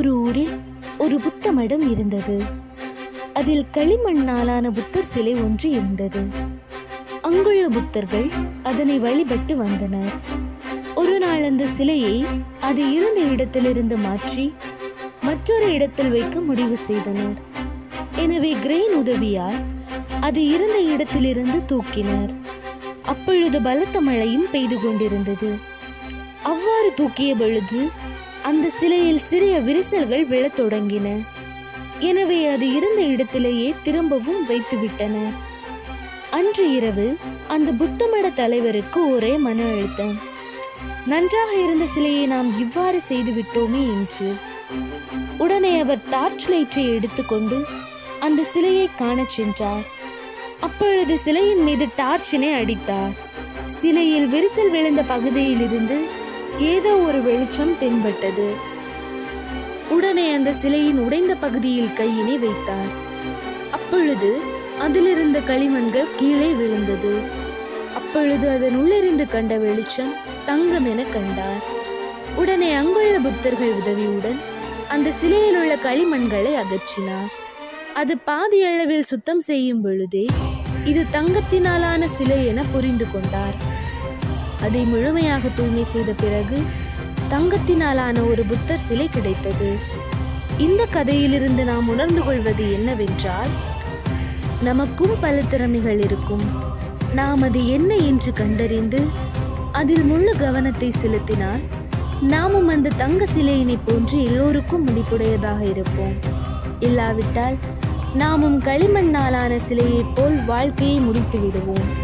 ஒரு ஊரில் ஒரு புத்த மடம் இருந்தது அதில் களிமண்ணாலான புத்தர் சிலை ஒன்று இருந்தது அங்குள்ள புத்தர்கள் அதனை வழிபட்டு வந்தனர் ஒரு நாள் அந்த சிலையை அது இருந்த இடத்திலிருந்து மாற்றி மற்றொரு இடத்தில் வைக்க முடிவு செய்தனர் எனவே கிரெயின் உதவியால் அது இருந்த இடத்திலிருந்து தூக்கினர் அப்பொழுது பலத்த மழையும் பெய்து கொண்டிருந்தது அவ்வாறு தூக்கிய பொழுது அந்த சிலையில் சிறிய விரிசல்கள் விழத் தொடங்கின எனவே அது இருந்த இடத்திலேயே திரும்பவும் வைத்து விட்டனர் அன்று இரவு அந்த புத்தமட தலைவருக்கு ஒரே மன அழுத்தம் நன்றாக இருந்த சிலையை நாம் இவ்வாறு செய்து விட்டோமே என்று உடனே அவர் டார்ச் லைட்டை எடுத்துக்கொண்டு அந்த சிலையை காணச் சென்றார் அப்பொழுது சிலையின் மீது டார்ச்சினை அடித்தார் சிலையில் விரிசல் விழுந்த பகுதியிலிருந்து ஏதோ ஒரு வெளிச்சம் தென்பட்டது உடனே அந்த சிலையின் உடைந்த பகுதியில் கையினை வைத்தார் அப்பொழுது அதிலிருந்த களிமண்கள் கீழே விழுந்தது அப்பொழுது அதன் உள்ளிருந்து கண்ட வெளிச்சம் தங்கம் என கண்டார் உடனே அங்குள்ள புத்தர்கள் உதவியுடன் அந்த சிலையில் உள்ள களிமண்களை அகற்றினார் அது பாதி அளவில் சுத்தம் செய்யும் பொழுதே இது தங்கத்தினாலான சிலை என புரிந்து கொண்டார் அதை முழுமையாக தூய்மை செய்த பிறகு தங்கத்தினாலான ஒரு புத்தர் சிலை கிடைத்தது இந்த கதையிலிருந்து நாம் உணர்ந்து கொள்வது என்னவென்றால் நமக்கும் பல திறமைகள் இருக்கும் நாம் அது என்ன என்று கண்டறிந்து அதில் முழு கவனத்தை செலுத்தினால் நாமும் அந்த தங்க சிலையினை போன்று எல்லோருக்கும் மதிப்புடையதாக இருப்போம் இல்லாவிட்டால் நாமும் களிமண்ணாலான சிலையைப் போல் வாழ்க்கையை முடித்து விடுவோம்